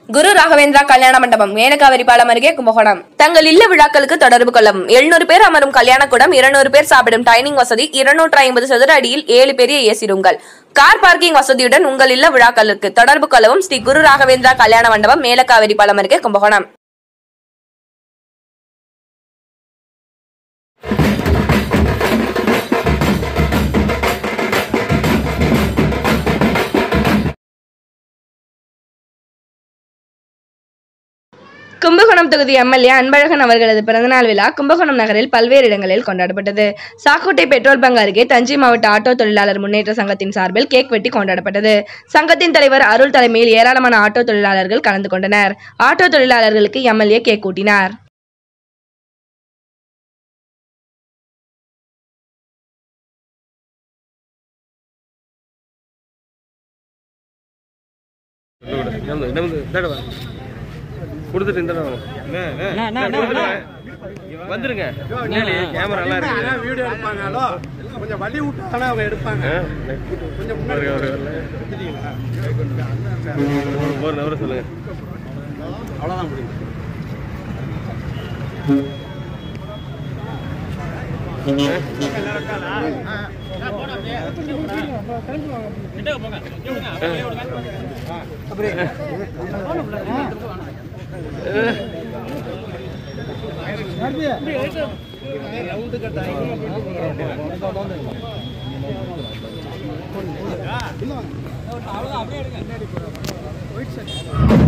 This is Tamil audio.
குரு ராகவேந்திரா கல்யாண மண்டபம் மேனகாவரிபாலம் அருகே கும்பகோணம் தங்கள் இல்ல விழாக்களுக்கு தொடர்பு கொள்ளவும் எழுநூறு பேர் அமரும் கல்யாண கூடம் இருநூறு பேர் சாப்பிடும் டைனிங் வசதி இருநூற்று ஐம்பது சதுர அடியில் ஏழு பெரிய ஏசி ரூம்கள் கார் பார்க்கிங் வசதியுடன் உங்கள் இல்ல விழாக்களுக்கு தொடர்பு கொள்ளவும் ஸ்ரீ குரு ராகவேந்திரா கல்யாண மண்டபம் மேலக்காவிரிபாலம் அருகே கும்பகோணம் கும்பகோணம் தொகுதி எம்எல்ஏ அன்பழகன் அவர்களது பிறந்தநாள் விழா கும்பகோணம் நகரில் பல்வேறு இடங்களில் கொண்டாடப்பட்டது சாக்கோட்டை பெட்ரோல் பங்க் அருகே தஞ்சை மாவட்ட ஆட்டோ தொழிலாளர் முன்னேற்ற சங்கத்தின் சார்பில் கேக் வெட்டி கொண்டாடப்பட்டது சங்கத்தின் தலைவர் அருள் தலைமையில் ஏராளமான ஆட்டோ தொழிலாளர்கள் கலந்து கொண்டனர் ஆட்டோ தொழிலாளர்களுக்கு எம்எல்ஏ கேக் கூட்டினார் கொடுத்துட்டு இந்த வந்துருங்க கேமரா எல்லாம் இருக்கு வீடியோ எடுப்பாங்களோ கொஞ்சம் வழி விட்டாலே அவங்க எடுப்பாங்க ஆ, கொஞ்சம் முன்னாடி வரல. ஒரு நவர சொல்லுங்க அவ்வளோதான் முடியும் ஆ